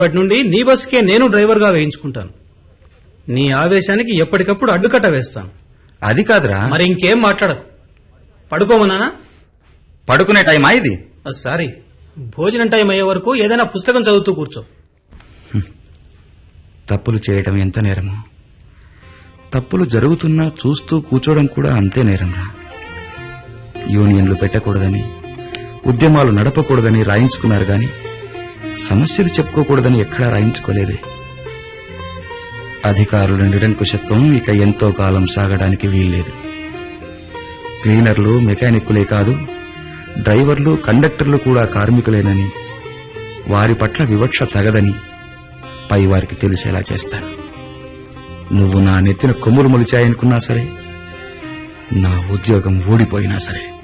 ఇప్పటి నుండి నీ బస్కే నేను డ్రైవర్గా వేయించుకుంటాను నీ ఆవేశానికి ఎప్పటికప్పుడు అడ్డుకట్ట వేస్తాను అది కాదురా మరి ఇంకేం మాట్లాడకు పడుకోమన్నానా పడుకునే టైమా ఇది ఆ, సారీ భోజనం టైం అయ్యే వరకు ఏదైనా పుస్తకం చదువుతూ కూర్చో తప్పులు చేయడం ఎంత నేరమో తప్పులు జరుగుతున్నా చూస్తూ కూర్చోవడం కూడా అంతే నేరంరా యూనియన్లు పెట్టకూడదని ఉద్యమాలు నడపకూడదని రాయించుకున్నారు గాని సమస్యలు చెప్పుకోకూడదని ఎక్కడా రాయించుకోలేదే అధికారుల నిరంకుశత్వం ఇక ఎంతో కాలం సాగడానికి వీల్లేదు క్లీనర్లు మెకానిక్కులే కాదు డ్రైవర్లు కండక్టర్లు కూడా కార్మికులేనని వారి పట్ల వివక్ష తగదని పై వారికి తెలిసేలా చేస్తాను నువ్వు నా నెత్తిన కొమ్ములు మొలిచాయనుకున్నా సరే నా ఉద్యోగం ఊడిపోయినా సరే